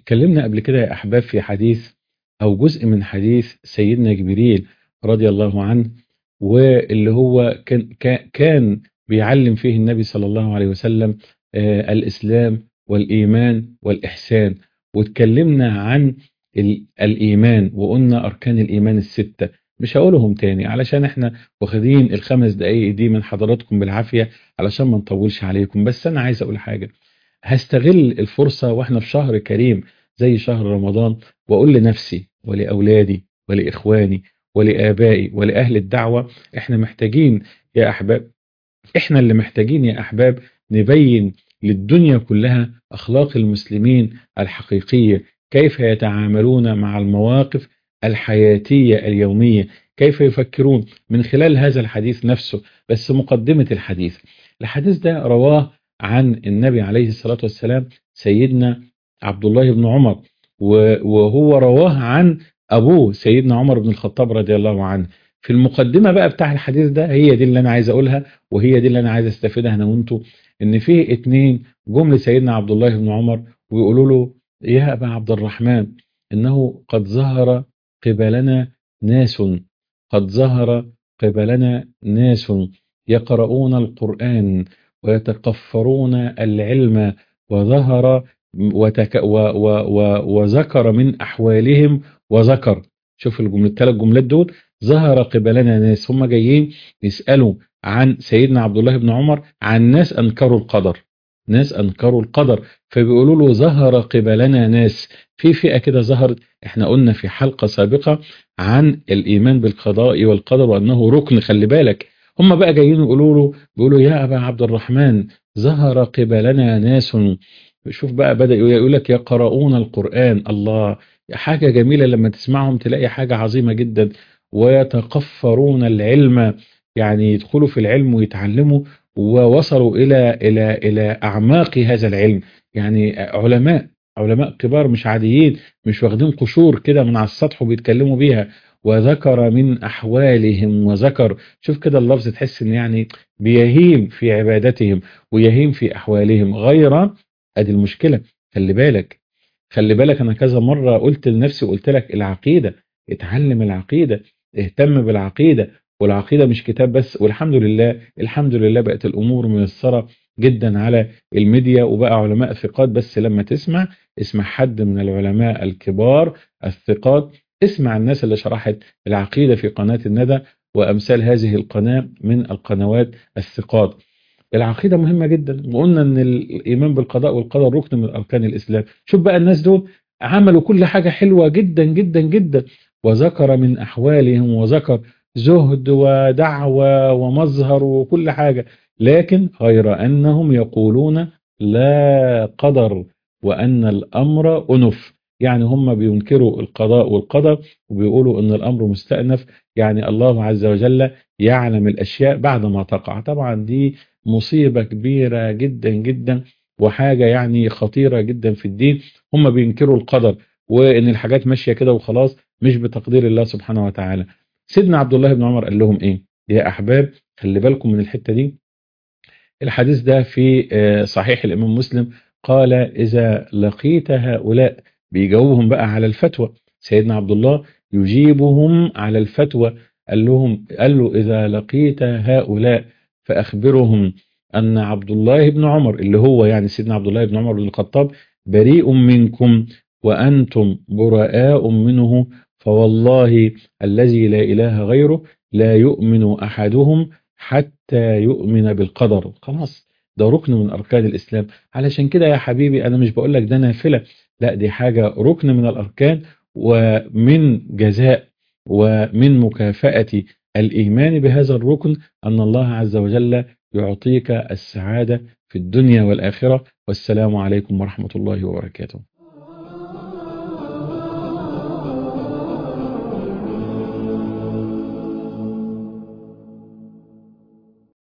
اتكلمنا قبل كده يا أحباب في حديث أو جزء من حديث سيدنا جبريل رضي الله عنه واللي هو كان كان بيعلم فيه النبي صلى الله عليه وسلم آه الإسلام والإيمان والإحسان واتكلمنا عن الإيمان وقلنا أركان الإيمان الستة مش هقولهم تاني علشان احنا واخدين الخمس دقايق دي من حضراتكم بالعافية علشان ما نطولش عليكم بس أنا عايز أقول حاجة هستغل الفرصة واحنا في شهر كريم زي شهر رمضان وأقول لنفسي ولأولادي ولإخواني ولآبائي ولأهل الدعوة احنا محتاجين يا أحباب احنا اللي محتاجين يا أحباب نبين للدنيا كلها أخلاق المسلمين الحقيقية كيف يتعاملون مع المواقف الحياتية اليومية كيف يفكرون من خلال هذا الحديث نفسه بس مقدمة الحديث الحديث ده رواه عن النبي عليه الصلاة والسلام سيدنا عبد الله بن عمر وهو رواه عن أبوه سيدنا عمر بن الخطاب رضي الله عنه في المقدمة بقى بتاع الحديث ده هي دي اللي أنا عايز أقولها وهي دي اللي أنا عايز أستفيدها أنا وأنتوا إن في اتنين جم لسيدنا عبد الله بن عمر ويقولوا له يا أبا عبد الرحمن إنه قد ظهر قبلنا ناس قد ظهر قبلنا ناس يقرؤون القرآن ويتقفرون العلم وظهر وتك و و و وذكر من أحوالهم وذكر شوف الجملة الثلاث جملات دول ظهر قبلنا ناس هم جايين يسألوا عن سيدنا عبد الله بن عمر عن ناس أنكروا القدر ناس أنكروا القدر فبيقولوا له ظهر قبلنا ناس في فئة كده ظهرت احنا قلنا في حلقة سابقة عن الإيمان بالقضاء والقدر وأنه ركن خلي بالك هم بقى جايين يقولوا له بيقولوا يا أبا عبد الرحمن ظهر قبلنا ناس شوف بقى بدأ يقول لك يقرؤون القرآن الله حاجة جميلة لما تسمعهم تلاقي حاجة عظيمة جدا ويتقفرون العلم يعني يدخلوا في العلم ويتعلموا ووصلوا إلى إلى إلى أعماق هذا العلم يعني علماء علماء كبار مش عاديين مش واخدين قشور كده من على السطح وبيتكلموا بيها وذكر من أحوالهم وذكر شوف كده اللفظ تحس إن يعني بيهيم في عبادتهم ويهيم في أحوالهم غير أدي المشكلة خلي بالك خلي بالك أنا كذا مرة قلت لنفسي وقلت لك العقيدة اتعلم العقيدة اهتم بالعقيدة والعقيدة مش كتاب بس والحمد لله الحمد لله بقت الأمور ميسرة جدا على الميديا وبقى علماء ثقات بس لما تسمع اسمع حد من العلماء الكبار الثقات اسمع الناس اللي شرحت العقيدة في قناة الندى وأمثال هذه القناة من القنوات الثقات العقيدة مهمة جدا وقلنا ان الإيمان بالقضاء والقدر ركن من أركان الإسلام شوف بقى الناس دول عملوا كل حاجة حلوة جدا جدا جدا وذكر من أحوالهم وذكر زهد ودعوة ومظهر وكل حاجة لكن غير أنهم يقولون لا قدر وأن الأمر أنف يعني هم بينكروا القضاء والقدر وبيقولوا أن الأمر مستأنف يعني الله عز وجل يعلم الأشياء بعد ما تقع طبعا دي مصيبة كبيرة جدا جدا وحاجة يعني خطيرة جدا في الدين هم بينكروا القدر وان الحاجات ماشية كده وخلاص مش بتقدير الله سبحانه وتعالى سيدنا عبد الله بن عمر قال لهم ايه يا احباب خلي بالكم من الحتة دي الحديث ده في صحيح الامام مسلم قال اذا لقيت هؤلاء بيجاوبهم بقى على الفتوى سيدنا عبد الله يجيبهم على الفتوى قال لهم قال له اذا لقيت هؤلاء فاخبرهم ان عبد الله بن عمر اللي هو يعني سيدنا عبد الله بن عمر بن الخطاب بريء منكم وأنتم براء منه فوالله الذي لا إله غيره لا يؤمن أحدهم حتى يؤمن بالقدر خلاص ده ركن من أركان الإسلام علشان كده يا حبيبي أنا مش بقول لك ده نافلة لا دي حاجة ركن من الأركان ومن جزاء ومن مكافأة الإيمان بهذا الركن أن الله عز وجل يعطيك السعادة في الدنيا والآخرة والسلام عليكم ورحمة الله وبركاته